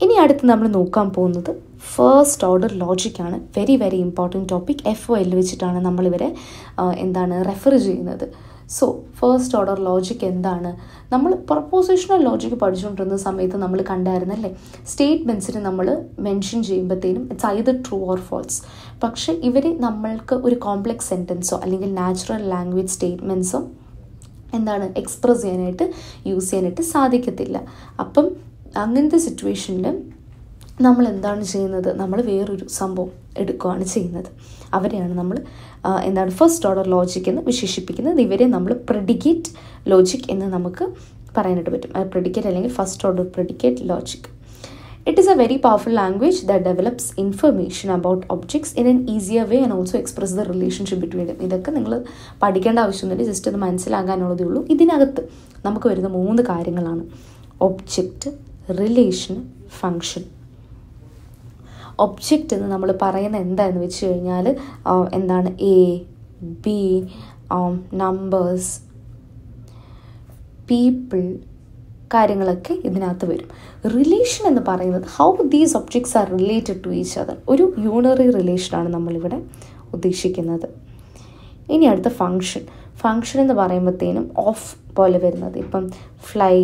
ഇനി അടുത്ത് നമ്മൾ നോക്കാൻ പോകുന്നത് ഫസ്റ്റ് ഓർഡർ ലോജിക്കാണ് very very important topic F O L വെച്ചിട്ടാണ് നമ്മളിവരെ ആ, എന്താണ് റെഫർ ചെയ്യുന്നത് സോ ഫസ്റ്റ് ഓർഡർ ലോജിക് എന്താണ് നമ്മൾ പ്രൊപ്പോസിഷണൽ ലോജിക് പഠിച്ചുകൊണ്ടിരുന്ന സമയത്ത് നമ്മൾ കണ്ടായിരുന്നല്ലേ സ്റ്റേറ്റ്മെൻറ്റ്സിന് നമ്മൾ മെൻഷൻ ചെയ്യുമ്പോഴത്തേനും it's either true or false പക്ഷേ ഇവർ നമ്മൾക്ക് ഒരു കോംപ്ലെക്സ് സെൻറ്റൻസോ അല്ലെങ്കിൽ നാച്ചുറൽ ലാംഗ്വേജ് സ്റ്റേറ്റ്മെൻറ്റ്സോ എന്താണ് എക്സ്പ്രസ് ചെയ്യാനായിട്ട് യൂസ് ചെയ്യാനായിട്ട് സാധിക്കത്തില്ല അപ്പം അങ്ങനത്തെ സിറ്റുവേഷനിൽ നമ്മൾ എന്താണ് ചെയ്യുന്നത് നമ്മൾ വേറൊരു സംഭവം എടുക്കുകയാണ് ചെയ്യുന്നത് അവരെയാണ് നമ്മൾ ആ, എന്താണ് ഫസ്റ്റ് ഓർഡർ ലോജിക് എന്ന് വിശേഷിപ്പിക്കുന്നത് ഇവരെ നമ്മൾ പ്രെഡിക്കേറ്റ് ലോജിക് എന്ന് നമുക്ക് പറയാനായിട്ട് പറ്റും പ്രെഡിക്കേറ്റ് അല്ലെങ്കിൽ first order predicate logic It is a very powerful language that develops information about objects in an easier way and also express the relationship between them. ഇതൊക്കെ നിങ്ങൾ പഠിക്കേണ്ട ആവശ്യമൊന്നുമില്ല ജസ്റ്റ് ഒന്ന് മനസ്സിലാകാനുള്ളതേ ഉള്ളൂ ഇതിനകത്ത് നമുക്ക് വരുന്ന മൂന്ന് കാര്യങ്ങളാണ് ഒബ്ജക്റ്റ് റിലേഷൻ ഫങ്ഷൻ ഒബ്ജക്റ്റ് എന്ന് നമ്മൾ പറയുന്ന എന്താന്ന് വെച്ച് കഴിഞ്ഞാൽ എന്താണ് എ ബി നമ്പേഴ്സ് പീപ്പിൾ കാര്യങ്ങളൊക്കെ ഇതിനകത്ത് വരും റിലേഷൻ എന്ന് പറയുന്നത് how these objects are related to each other ഒരു യൂണറി റിലേഷനാണ് നമ്മളിവിടെ ഉദ്ദേശിക്കുന്നത് ഇനി അടുത്ത ഫങ്ഷൻ ഫങ്ഷൻ എന്ന് പറയുമ്പോഴത്തേനും ഓഫ് പോലെ വരുന്നത് ഇപ്പം ഫ്ലൈ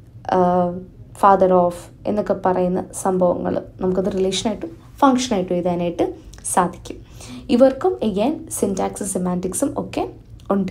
ഫാദർ ഓഫ് എന്നൊക്കെ പറയുന്ന സംഭവങ്ങൾ നമുക്കത് റിലേഷനായിട്ടും ഫങ്ഷനായിട്ടും എഴുതാനായിട്ട് സാധിക്കും ഇവർക്കും എഗൈൻ സിൻറ്റാക്സും സെമാൻറ്റിക്സും ഒക്കെ ഉണ്ട്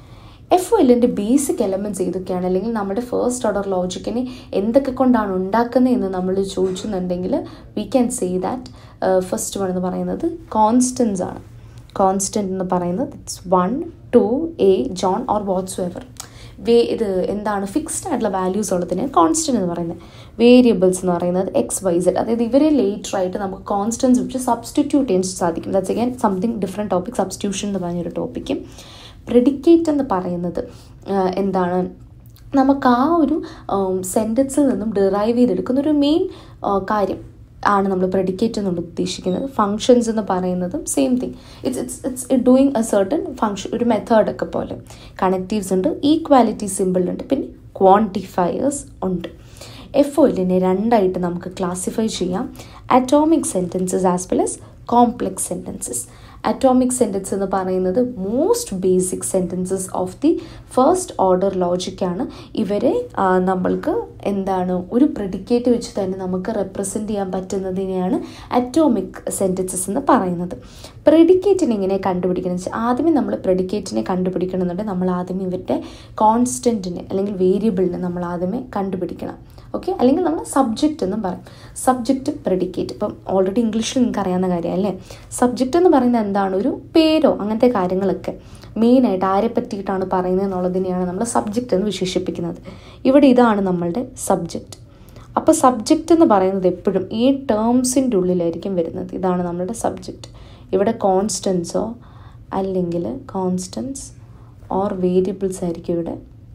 എഫ് ഒ എല്ലിൻ്റെ ബേസിക് എലമെൻറ്റ്സ് ഏതൊക്കെയാണ് അല്ലെങ്കിൽ നമ്മുടെ ഫസ്റ്റ് ഓർഡർ ലോജിക്കിനെ എന്തൊക്കെ കൊണ്ടാണ് ഉണ്ടാക്കുന്നത് എന്ന് നമ്മൾ ചോദിച്ചെന്നുണ്ടെങ്കിൽ we can say that first one എന്ന് പറയുന്നത് കോൺസ്റ്റൻസ് ആണ് കോൺസ്റ്റൻറ്റ് എന്ന് പറയുന്നത് it's one two a John or whatsoever way ഇത് എന്താണ് ഫിക്സ്ഡ് ആയിട്ടുള്ള വാല്യൂസ് ഉള്ളതിന് കോൺസ്റ്റൻറ്റ് എന്ന് പറയുന്നത് വേരിയബിൾസ് എന്ന് പറയുന്നത് എക്സ് വൈ സെഡ് അതായത് ഇവരെ ലേറ്റർ ആയിട്ട് നമുക്ക് കോൺസ്റ്റൻസ് വെച്ച് സബ്സ്റ്റിറ്റ്യൂട്ട് ചെയ്യാൻ സാധിക്കും that's again something different topic substitution എന്ന് പറഞ്ഞൊരു ടോപ്പിക്കും പ്രെഡിക്കേറ്റ് എന്ന് പറയുന്നത് ആ, എന്താണ് നമുക്ക് ആ ഒരു സെൻറ്റൻസിൽ നിന്നും ഡിറൈവ് ചെയ്തെടുക്കുന്ന ഒരു മെയിൻ കാര്യം ആണ് നമ്മൾ പ്രെഡിക്കേറ്റ് എന്നുകൊണ്ട് ഉദ്ദേശിക്കുന്നത് ഫങ്ഷൻസ് എന്ന് പറയുന്നതും same thing it's it's it's doing a certain function ഒരു മെത്തേഡൊക്കെ പോലെ കണക്റ്റീവ്സ് ഉണ്ട് ഈക്വാലിറ്റി സിമ്പിൾ ഉണ്ട് പിന്നെ ക്വാണ്ടിഫയേഴ്സ് ഉണ്ട് എഫ് ഒ എല്ലിനെ രണ്ടായിട്ട് നമുക്ക് ക്ലാസിഫൈ ചെയ്യാം atomic sentences as well as complex sentences atomic sentence എന്ന് പറയുന്നത് most basic sentences of the first order ലോജിക്കാണ് ഇവരെ ആ, നമ്മൾക്ക് എന്താണ് ഒരു പ്രെഡിക്കേറ്റ് വെച്ച് തന്നെ നമുക്ക് റെപ്രസെൻറ്റ് ചെയ്യാൻ പറ്റുന്നതിനെയാണ് അറ്റോമിക് സെൻറ്റൻസസ് എന്ന് പറയുന്നത് പ്രെഡിക്കേറ്റിനെ എങ്ങനെ കണ്ടുപിടിക്കണം വെച്ചാൽ ആദ്യമേ നമ്മൾ പ്രെഡിക്കേറ്റിനെ കണ്ടുപിടിക്കണമെന്നുണ്ടെങ്കിൽ നമ്മൾ ആദ്യമേ ഇവരുടെ കോൺസ്റ്റൻറ്റിനെ അല്ലെങ്കിൽ വേരിയബിളിനെ നമ്മൾ ആദ്യമേ കണ്ടുപിടിക്കണം ഓക്കെ അല്ലെങ്കിൽ നമ്മൾ സബ്ജക്റ്റ് എന്നും പറയും സബ്ജക്റ്റ് പ്രെഡിക്കേറ്റ് ഇപ്പം ഓൾറെഡി ഇംഗ്ലീഷിൽ നിങ്ങൾക്ക് അറിയാവുന്ന കാര്യം അല്ലേ സബ്ജക്റ്റ് എന്ന് പറയുന്നത് എന്താണ് ഒരു പേരോ അങ്ങനത്തെ കാര്യങ്ങളൊക്കെ മെയിനായിട്ട് ആരെ പറ്റിയിട്ടാണ് പറയുന്നത് എന്നുള്ളതിനെയാണ് നമ്മൾ സബ്ജക്റ്റ് എന്ന് വിശേഷിപ്പിക്കുന്നത് ഇവിടെ ഇതാണ് നമ്മളുടെ സബ്ജക്റ്റ് അപ്പോൾ സബ്ജക്റ്റ് എന്ന് പറയുന്നത് എപ്പോഴും ഈ ടേംസിൻ്റെ ഉള്ളിലായിരിക്കും വരുന്നത് ഇതാണ് നമ്മളുടെ സബ്ജക്റ്റ് ഇവിടെ കോൺസ്റ്റൻസോ അല്ലെങ്കിൽ കോൺസ്റ്റൻസ് ഓർ വേരിയബിൾസ് ആയിരിക്കും ഇവിടെ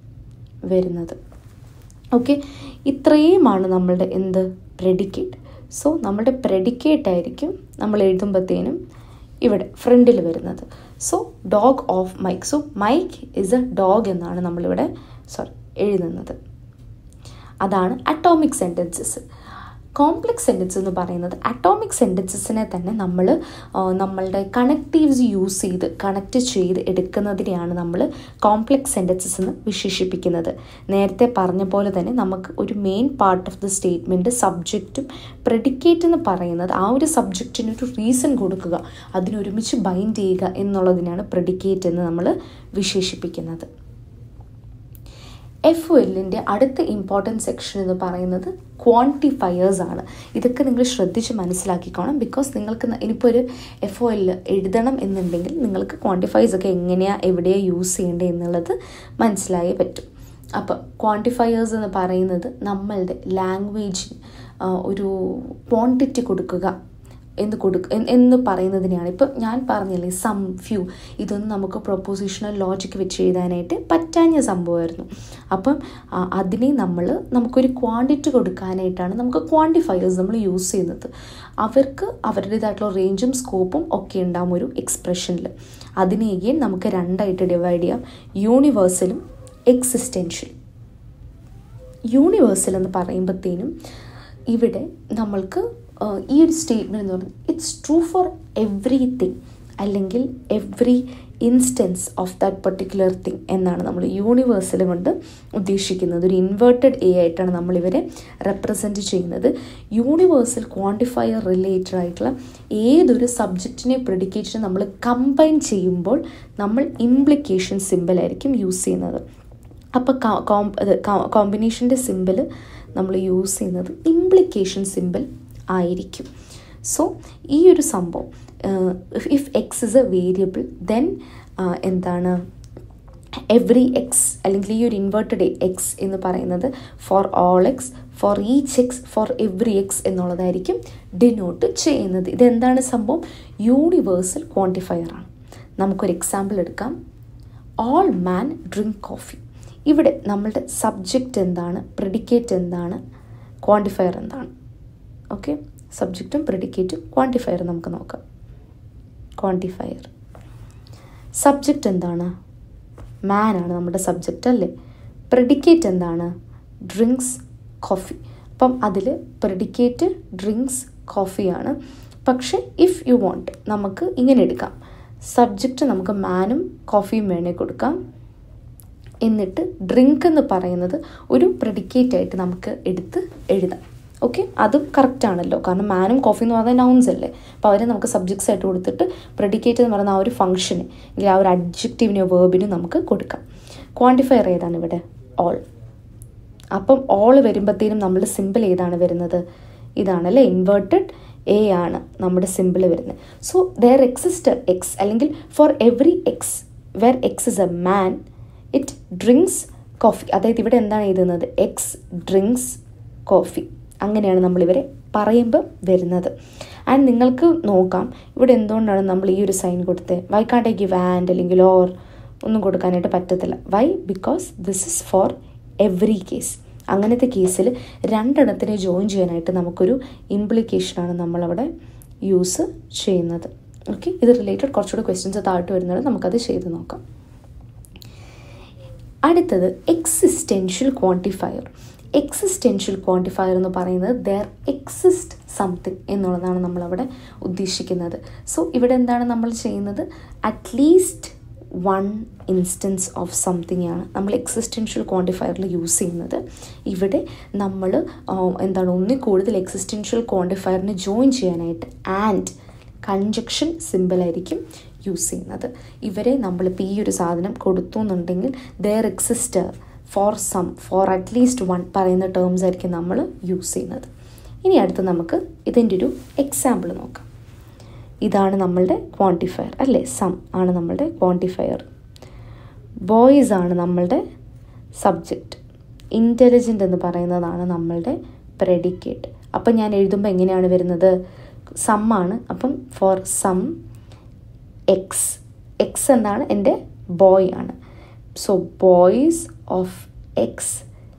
വരുന്നത് ഓക്കെ ഇത്രയുമാണ് നമ്മളുടെ എന്ത് പ്രെഡിക്കേറ്റ് സോ നമ്മുടെ പ്രെഡിക്കേറ്റ് ആയിരിക്കും നമ്മൾ എഴുതുമ്പോഴത്തേനും ഇവിടെ ഫ്രണ്ടിൽ വരുന്നത് so dog of Mike so Mike is a dog എന്നാണ് നമ്മളിവിടെ സോറി എഴുതുന്നത് അതാണ് അറ്റോമിക് സെൻറ്റൻസസ് കോംപ്ലെക്സ് സെൻറ്റൻസ് എന്ന് പറയുന്നത് അറ്റോമിക് സെൻറ്റൻസസിനെ തന്നെ നമ്മൾ നമ്മളുടെ കണക്റ്റീവ്സ് യൂസ് ചെയ്ത് കണക്റ്റ് ചെയ്ത് എടുക്കുന്നതിനെയാണ് നമ്മൾ കോംപ്ലെക്സ് സെൻറ്റൻസസ് എന്ന് വിശേഷിപ്പിക്കുന്നത് നേരത്തെ പറഞ്ഞ പോലെ തന്നെ നമുക്ക് ഒരു main part of the statement സബ്ജക്റ്റും പ്രെഡിക്കേറ്റ് എന്ന് പറയുന്നത് ആ ഒരു സബ്ജക്റ്റിന് ഒരു റീസൺ കൊടുക്കുക അതിനൊരുമിച്ച് ബൈൻഡ് ചെയ്യുക എന്നുള്ളതിനാണ് പ്രെഡിക്കേറ്റ് എന്ന് നമ്മൾ വിശേഷിപ്പിക്കുന്നത് എഫ് എല്ലിൻ്റെ അടുത്ത ഇമ്പോർട്ടൻറ്റ് സെക്ഷൻ എന്ന് പറയുന്നത് ക്വാണ്ടിഫയേഴ്സ് ആണ് ഇതൊക്കെ നിങ്ങൾ ശ്രദ്ധിച്ച് മനസ്സിലാക്കിക്കോണം ബിക്കോസ് നിങ്ങൾക്ക് ന- ഇനിയിപ്പോൾ ഒരു എഫ് ഒ എൽ എഴുതണം എന്നുണ്ടെങ്കിൽ നിങ്ങൾക്ക് ക്വാണ്ടിഫയേഴ്സ് ഒക്കെ എങ്ങനെയാണ് എവിടെയാണ് യൂസ് ചെയ്യേണ്ടത് എന്നുള്ളത് മനസ്സിലായേ പറ്റും അപ്പോൾ ക്വാണ്ടിഫയേഴ്സ് എന്ന് പറയുന്നത് നമ്മളുടെ ലാംഗ്വേജിന് ഒരു ക്വാണ്ടിറ്റി കൊടുക്കുക എന്ന് കൊടുക്ക എന്ന് എന്ന് പറയുന്നതിനെയാണ് ഇപ്പം ഞാൻ പറഞ്ഞില്ലേ സം ഫ്യൂ ഇതൊന്നും നമുക്ക് പ്രൊപ്പോസിഷണൽ ലോജിക്ക് വെച്ച് എഴുതാനായിട്ട് പറ്റാഞ്ഞ സംഭവമായിരുന്നു അപ്പം ആ, അതിനെ നമ്മൾ നമുക്കൊരു ക്വാണ്ടിറ്റി കൊടുക്കാനായിട്ടാണ് നമുക്ക് ക്വാണ്ടിഫയേഴ്സ് നമ്മൾ യൂസ് ചെയ്യുന്നത് അവർക്ക് അവരുടേതായിട്ടുള്ള റേഞ്ചും സ്കോപ്പും ഒക്കെ ഉണ്ടാകും ഒരു എക്സ്പ്രഷനിൽ അതിനെ again നമുക്ക് രണ്ടായിട്ട് ഡിവൈഡ് ചെയ്യാം യൂണിവേഴ്സലും എക്സിസ്റ്റൻഷ്യൽ യൂണിവേഴ്സൽ എന്ന് പറയുമ്പോഴത്തേനും ഇവിടെ നമ്മൾക്ക് ആ, ഈ ഒരു സ്റ്റേറ്റ്മെൻറ്റ് എന്ന് പറയുന്നത് ഇറ്റ്സ് ട്രൂ ഫോർ എവ്രിതിങ് അല്ലെങ്കിൽ every instance of that particular thing എന്നാണ് നമ്മൾ യൂണിവേഴ്സൽ കൊണ്ട് ഉദ്ദേശിക്കുന്നത് ഒരു ഇൻവേർട്ടഡ് എ ആയിട്ടാണ് നമ്മൾ ഇവരെ റെപ്രസെൻറ്റ് ചെയ്യുന്നത് യൂണിവേഴ്സൽ ക്വാണ്ടിഫയർ റിലേറ്റഡ് ആയിട്ടുള്ള ഏതൊരു സബ്ജക്റ്റിനെ പ്രെഡിക്കേറ്റിനെ നമ്മൾ കമ്പൈൻ ചെയ്യുമ്പോൾ നമ്മൾ ഇംപ്ലിക്കേഷൻ സിമ്പിൾ ആയിരിക്കും യൂസ് ചെയ്യുന്നത് അപ്പോൾ കോമ്പിനേഷൻ്റെ സിമ്പിൾ നമ്മൾ യൂസ് ചെയ്യുന്നത് ഇംപ്ലിക്കേഷൻ സിമ്പിൾ ആയിരിക്കും സോ ഈ ഒരു സംഭവം if X is a variable then എന്താണ് എവറി എക്സ് അല്ലെങ്കിൽ ഈ ഒരു ഇൻവേർട്ടഡ് എക്സ് എന്ന് പറയുന്നത് for all X for each X for every X എന്നുള്ളതായിരിക്കും ഡിനോട്ട് ചെയ്യുന്നത് ഇതെന്താണ് സംഭവം യൂണിവേഴ്സൽ ക്വാണ്ടിഫയർ ആണ് നമുക്കൊരു എക്സാമ്പിൾ എടുക്കാം ഓൾ മാൻ ഡ്രിങ്ക് കോഫി ഇവിടെ നമ്മളുടെ സബ്ജക്റ്റ് എന്താണ് പ്രെഡിക്കേറ്റ് എന്താണ് ക്വാണ്ടിഫയർ എന്താണ് ഓക്കെ സബ്ജക്റ്റും പ്രെഡിക്കേറ്റും ക്വാണ്ടിഫയർ നമുക്ക് നോക്കാം ക്വാണ്ടിഫയർ സബ്ജക്റ്റ് എന്താണ് മാൻ ആണ് നമ്മുടെ സബ്ജക്റ്റ് അല്ലേ പ്രെഡിക്കേറ്റ് എന്താണ് ഡ്രിങ്ക്സ് കോഫി അപ്പം അതിൽ പ്രെഡിക്കേറ്റ് ഡ്രിങ്ക്സ് കോഫിയാണ് പക്ഷേ ഇഫ് യു വോണ്ട് നമുക്ക് ഇങ്ങനെ എടുക്കാം സബ്ജക്റ്റ് നമുക്ക് മാനും കോഫിയും വേണേൽ കൊടുക്കാം എന്നിട്ട് ഡ്രിങ്ക് എന്ന് പറയുന്നത് ഒരു പ്രെഡിക്കേറ്റ് ആയിട്ട് നമുക്ക് എടുത്ത് എഴുതാം ഓക്കെ അതും കറക്റ്റ് ആണല്ലോ കാരണം മാനും കോഫി എന്ന് പറയുന്നത് നൗൺസ് അല്ലേ അപ്പോൾ അവരെ നമുക്ക് സബ്ജക്ട്സ് ആയിട്ട് കൊടുത്തിട്ട് പ്രെഡിക്കേറ്റ് എന്ന് പറയുന്ന ആ ഒരു ഫംഗ്ഷന് അല്ലെങ്കിൽ ആ ഒരു അഡ്ജക്റ്റീവിനോ വേർബിനോ നമുക്ക് കൊടുക്കാം ക്വാണ്ടിഫയർ ഏതാണ് ഇവിടെ ഓൾ അപ്പം ഓൾ വരുമ്പോഴത്തേനും നമ്മുടെ സിമ്പിൾ ഏതാണ് വരുന്നത് ഇതാണല്ലേ ഇൻവേർട്ടഡ് എ ആണ് നമ്മുടെ സിമ്പിൾ വരുന്നത് സോ ദർ എക്സിസ്റ്റ് എക്സ് അല്ലെങ്കിൽ for every X where X is a man it drinks coffee അതായത് ഇവിടെ എന്താണ് എഴുതുന്നത് എക്സ് ഡ്രിങ്ക്സ് കോഫി അങ്ങനെയാണ് നമ്മളിവരെ പറയുമ്പോൾ വരുന്നത് ആൻഡ് നിങ്ങൾക്ക് നോക്കാം ഇവിടെ എന്തുകൊണ്ടാണ് നമ്മൾ ഈ ഒരു സൈൻ കൊടുത്തത് why can't I give and അല്ലെങ്കിൽ ഓർ ഒന്നും കൊടുക്കാനായിട്ട് പറ്റത്തില്ല why because this is for every case അങ്ങനത്തെ കേസിൽ രണ്ടെണ്ണത്തിനെ ജോയിൻ ചെയ്യാനായിട്ട് നമുക്കൊരു ഇംപ്ലിക്കേഷനാണ് നമ്മളവിടെ യൂസ് ചെയ്യുന്നത് ഓക്കെ ഇത് റിലേറ്റഡ് കുറച്ചുകൂടി ക്വസ്റ്റ്യൻസ് താഴ്ത്ത് വരുന്നത് നമുക്കത് ചെയ്ത് നോക്കാം അടുത്തത് എക്സിസ്റ്റൻഷ്യൽ ക്വാണ്ടിഫയർ എക്സിസ്റ്റൻഷ്യൽ ക്വാണ്ടിഫയർ എന്ന് പറയുന്നത് ദർ എക്സിസ്റ്റ് സംതിങ് എന്നുള്ളതാണ് നമ്മളവിടെ ഉദ്ദേശിക്കുന്നത് സോ ഇവിടെ എന്താണ് നമ്മൾ ചെയ്യുന്നത് at least one instance of something ആണ് നമ്മൾ എക്സിസ്റ്റൻഷ്യൽ ക്വാണ്ടിഫയറിൽ യൂസ് ചെയ്യുന്നത് ഇവിടെ നമ്മൾ എന്താണ് ഒന്നിൽ കൂടുതൽ എക്സിസ്റ്റൻഷ്യൽ ക്വാണ്ടിഫയറിനെ ജോയിൻ ചെയ്യാനായിട്ട് ആൻഡ് കൺജക്ഷൻ സിമ്പിളായിരിക്കും യൂസ് ചെയ്യുന്നത് ഇവരെ നമ്മളിപ്പോൾ ഈ ഒരു സാധനം കൊടുത്തു എന്നുണ്ടെങ്കിൽ there exist for some for at least one പറയുന്ന ടേംസ് ആയിരിക്കും നമ്മൾ യൂസ് ചെയ്യുന്നത് ഇനി അടുത്ത് നമുക്ക് ഇതിൻ്റെ ഒരു എക്സാമ്പിൾ നോക്കാം ഇതാണ് നമ്മളുടെ ക്വാണ്ടിഫയർ അല്ലേ സം ആണ് നമ്മളുടെ ക്വാണ്ടിഫയർ ബോയ്സ് ആണ് നമ്മളുടെ സബ്ജക്റ്റ് ഇൻ്റലിജൻ്റ് എന്ന് പറയുന്നതാണ് നമ്മളുടെ പ്രെഡിക്കേറ്റ് അപ്പം ഞാൻ എഴുതുമ്പോൾ എങ്ങനെയാണ് വരുന്നത് സം ആണ് അപ്പം ഫോർ സം എക്സ് എക്സ് എന്താണ് എൻ്റെ ബോയ് ആണ് so boys of X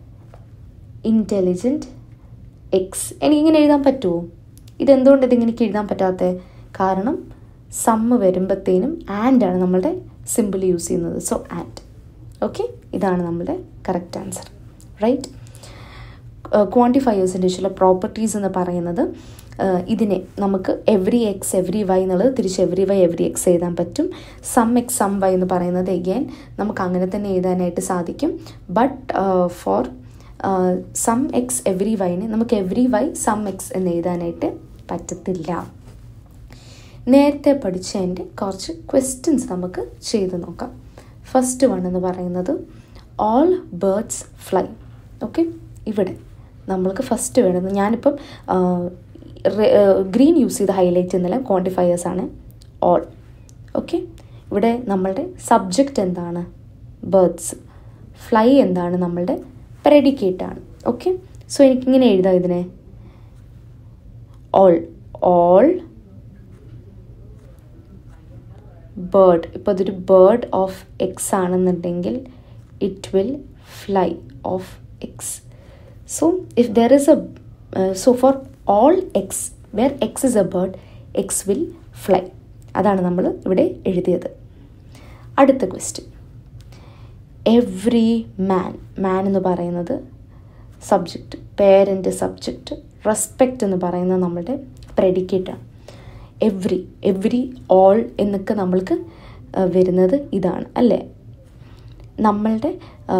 intelligent X എനിക്കിങ്ങനെ എഴുതാൻ പറ്റുമോ ഇതെന്തുകൊണ്ട് ഇതിങ്ങനെ എഴുതാൻ പറ്റാത്തത് കാരണം സമ്മ് വരുമ്പോഴത്തേനും ആൻഡ് ആണ് നമ്മളുടെ സിമ്പിൾ യൂസ് ചെയ്യുന്നത് സോ ആൻഡ് ഓക്കെ ഇതാണ് നമ്മളുടെ കറക്റ്റ് ആൻസർ റൈറ്റ് ക്വാണ്ടിഫയേഴ്സിൻ്റെ ചില പ്രോപ്പർട്ടീസ് എന്ന് പറയുന്നത് ഇതിനെ നമുക്ക് എവറി എക്സ് എവറി വൈ എന്നുള്ളത് തിരിച്ച് എവറി വൈ എവറി എക്സ് എഴുതാൻ പറ്റും സം എക്സ് സം വൈ എന്ന് പറയുന്നത് എഗെയിൻ നമുക്ക് അങ്ങനെ തന്നെ എഴുതാനായിട്ട് സാധിക്കും but for some X every വൈനെ നമുക്ക് എവറി വൈ സം എക്സ് എന്ന് എഴുതാനായിട്ട് പറ്റത്തില്ല നേരത്തെ പഠിച്ചതിൻ്റെ കുറച്ച് ക്വസ്റ്റ്യൻസ് നമുക്ക് ചെയ്ത് നോക്കാം ഫസ്റ്റ് വൺ എന്ന് പറയുന്നത് ഓൾ ബേർഡ്സ് ഫ്ലൈ ഓക്കെ ഇവിടെ നമ്മൾക്ക് ഫസ്റ്റ് വേണ്ടത് ഞാനിപ്പം ഗ്രീൻ യൂസ് ചെയ്ത് ഹൈലൈറ്റ് ചെയ്യുന്നില്ല ക്വാണ്ടിഫയേഴ്സ് ആണ് ഓൾ ഓക്കെ ഇവിടെ നമ്മളുടെ സബ്ജക്റ്റ് എന്താണ് ബേർഡ്സ് ഫ്ലൈ എന്താണ് നമ്മളുടെ പ്രെഡിക്കേറ്റ് ആണ് ഓക്കെ സോ എനിക്കിങ്ങനെ എഴുതാം ഇതിനെ ഓൾ ഓൾ ബേർഡ് ഇപ്പോൾ അതൊരു ബേർഡ് ഓഫ് എക്സ് ആണെന്നുണ്ടെങ്കിൽ it will fly of X so if there is a so for all X where X is a bird X will fly അതാണ് നമ്മൾ ഇവിടെ എഴുതിയത് അടുത്ത ക്വസ്റ്റ്യൻ എവ്രി മാൻ മാൻ എന്ന് പറയുന്നത് സബ്ജക്റ്റ് പേരൻ്റ് സബ്ജക്റ്റ് റെസ്പെക്റ്റ് എന്ന് പറയുന്നത് നമ്മളുടെ പ്രെഡിക്കേറ്റാണ് എവ്രി എവ്രി ഓൾ എന്നൊക്കെ നമ്മൾക്ക് ആ, വരുന്നത് ഇതാണ് അല്ലേ നമ്മളുടെ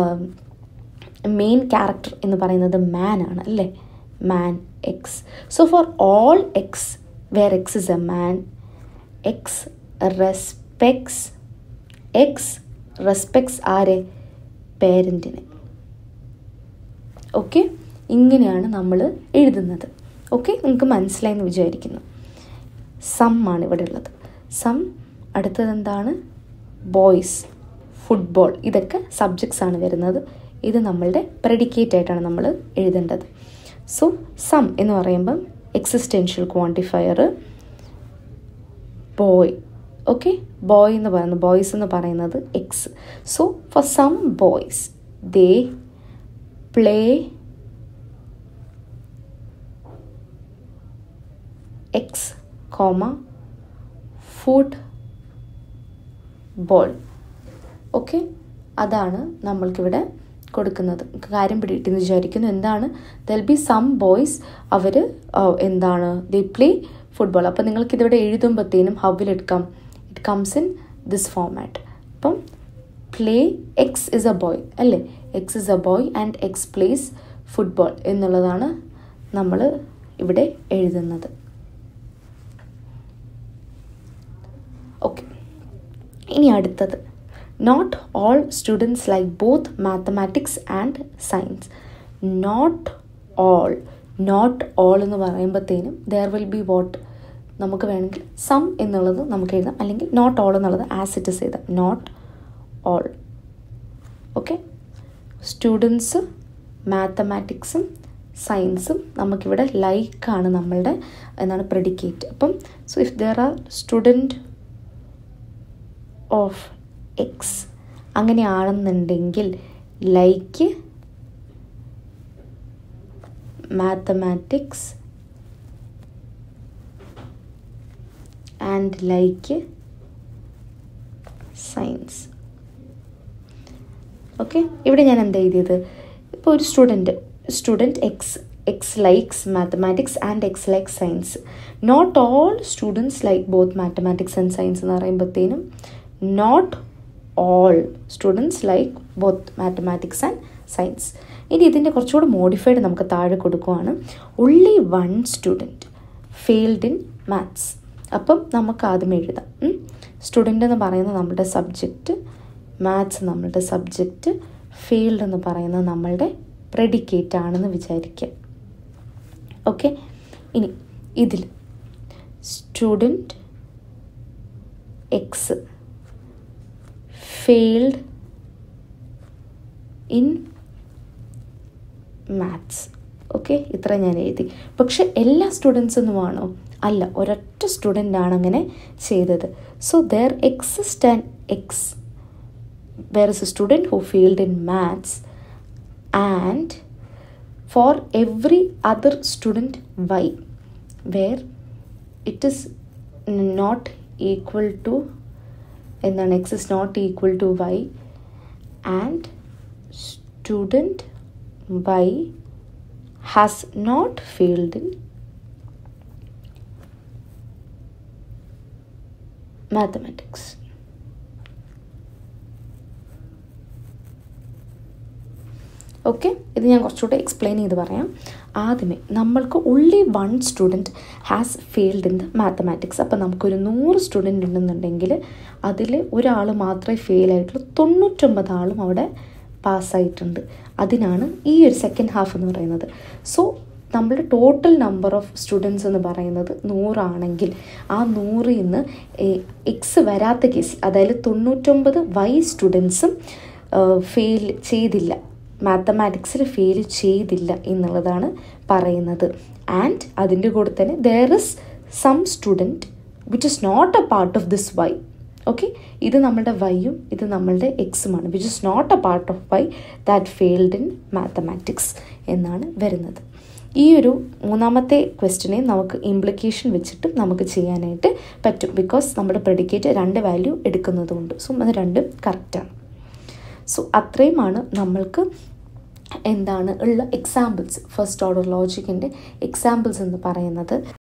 മെയിൻ ക്യാരക്ടർ എന്ന് പറയുന്നത് മാൻ ആണ് അല്ലേ man X so for all X where X is a man X respects X respects ആരെ പേരൻറ്റിനെ ഓക്കെ ഇങ്ങനെയാണ് നമ്മൾ എഴുതുന്നത് ഓക്കെ നിങ്ങൾക്ക് മനസ്സിലായെന്ന് വിചാരിക്കുന്നു സം ആണ് ഇവിടെ ഉള്ളത് സം അടുത്തത് എന്താണ് ബോയ്സ് ഫുട്ബോൾ ഇതൊക്കെ സബ്ജക്ട്സ് ആണ് വരുന്നത് ഇത് നമ്മളുടെ പ്രെഡിക്കേറ്റ് ആയിട്ടാണ് നമ്മൾ എഴുതേണ്ടത് സോ സം എന്ന് പറയുമ്പം existential quantifier boy okay boy എന്ന് പറയുന്നത് ബോയ്സ് എന്ന് പറയുന്നത് X so for some boys they play X comma football okay അതാണ് നമ്മൾക്കിവിടെ കൊടുക്കുന്നത് കാര്യം പിടിയിട്ടെന്ന് വിചാരിക്കുന്നു എന്താണ് ദൽ ബി സം ബോയ്സ് അവർ എന്താണ് ദി പ്ലേ ഫുട്ബോൾ അപ്പം നിങ്ങൾക്ക് ഇതിവിടെ എഴുതുമ്പോഴത്തേനും how will it come it comes in this format അപ്പം play X is a boy അല്ലേ X is a boy and X plays football എന്നുള്ളതാണ് നമ്മൾ ഇവിടെ എഴുതുന്നത് ഓക്കെ ഇനി അടുത്തത് not all students like both mathematics and science not all not all എന്ന് പറയുമ്പോഴത്തേനും ദർ വിൽ ബി വാട്ട് നമുക്ക് വേണമെങ്കിൽ സം എന്നുള്ളത് നമുക്ക് എഴുതാം അല്ലെങ്കിൽ നോട്ട് ഓൾ എന്നുള്ളത് ആസ് ഇറ്റ് ഇസ് എഴുതാം നോട്ട് ഓൾ ഓക്കെ സ്റ്റുഡൻസ് മാത്തമാറ്റിക്സും സയൻസും നമുക്കിവിടെ ലൈക്കാണ് നമ്മളുടെ എന്താണ് പ്രെഡിക്കേറ്റ് അപ്പം so if there are student of X അങ്ങനെയാണെന്നുണ്ടെങ്കിൽ like mathematics and like science okay ഇവിടെ ഞാൻ എന്താ എഴുതിയത് ഇപ്പോൾ ഒരു student student X X likes mathematics and X like science not all students like both mathematics and science എന്ന് പറയുമ്പോഴത്തേനും not all students like both mathematics and science ഇനി ഇതിൻ്റെ കുറച്ചുകൂടി മോഡിഫൈഡ് നമുക്ക് താഴെ കൊടുക്കുവാണ് only one student failed in maths അപ്പം നമുക്ക് ആദ്യം എഴുതാം സ്റ്റുഡൻ്റ് എന്ന് പറയുന്നത് നമ്മുടെ സബ്ജക്റ്റ് മാത്സ് നമ്മളുടെ സബ്ജക്റ്റ് ഫീൽഡ് എന്ന് പറയുന്നത് നമ്മളുടെ പ്രെഡിക്കേറ്റ് ആണെന്ന് വിചാരിക്കുക ഓക്കെ ഇനി ഇതിൽ student X failed in maths okay ഇത്ര ഞാൻ എഴുതി പക്ഷെ എല്ലാ സ്റ്റുഡൻസ് ഒന്നുമാണോ അല്ല ഒരൊറ്റ സ്റ്റുഡൻ്റ് ആണ് അങ്ങനെ ചെയ്തത് so there exist and X there is a student who failed in maths and for every other student y where it is not equal to എന്താണ് X is not equal to Y and student Y has not failed in mathematics okay ഇത് ഞാൻ കുറച്ചുകൂടെ explain ചെയ്ത് പറയാം ആദ്യമേ നമ്മൾക്ക് only one student has failed in the mathematics അപ്പം നമുക്കൊരു നൂറ് സ്റ്റുഡൻറ്റ് ഉണ്ടെന്നുണ്ടെങ്കിൽ അതിൽ ഒരാൾ മാത്രമേ ഫെയിൽ ആയിട്ടുള്ളൂ തൊണ്ണൂറ്റൊമ്പത് ആളും അവിടെ പാസ്സായിട്ടുണ്ട് അതിനാണ് ഈ ഒരു സെക്കൻഡ് ഹാഫ് എന്ന് പറയുന്നത് സോ നമ്മുടെ ടോട്ടൽ നമ്പർ ഓഫ് സ്റ്റുഡൻസ് എന്ന് പറയുന്നത് നൂറാണെങ്കിൽ ആ നൂറിൽ നിന്ന് എക്സ് വരാത്ത കേസ് അതായത് തൊണ്ണൂറ്റൊമ്പത് വൈ സ്റ്റുഡൻസും ഫെയിൽ ചെയ്തില്ല മാത്തമാറ്റിക്സിൽ ഫെയിൽ ചെയ്തില്ല എന്നുള്ളതാണ് പറയുന്നത് ആൻഡ് അതിൻ്റെ കൂടെ തന്നെ there is some student which is not a part of this Y okay ഇത് നമ്മളുടെ വൈയും ഇത് നമ്മളുടെ എക്സുമാണ് which is not a part of Y that failed in mathematics എന്നാണ് വരുന്നത് ഈ ഒരു മൂന്നാമത്തെ ക്വസ്റ്റിനെ നമുക്ക് ഇംപ്ലിക്കേഷൻ വെച്ചിട്ട് നമുക്ക് ചെയ്യാനായിട്ട് പറ്റും ബിക്കോസ് നമ്മുടെ പ്രെഡിക്കേറ്റ് രണ്ട് വാല്യൂ എടുക്കുന്നതുകൊണ്ട് സോ അത് രണ്ടും കറക്റ്റാണ് സോ അത്രയുമാണ് നമ്മൾക്ക് എന്താണ് ഉള്ള എക്സാമ്പിൾസ് ഫസ്റ്റ് ഓർഡർ ലോജിക്കിൻ്റെ എക്സാമ്പിൾസ് എന്ന് പറയുന്നത്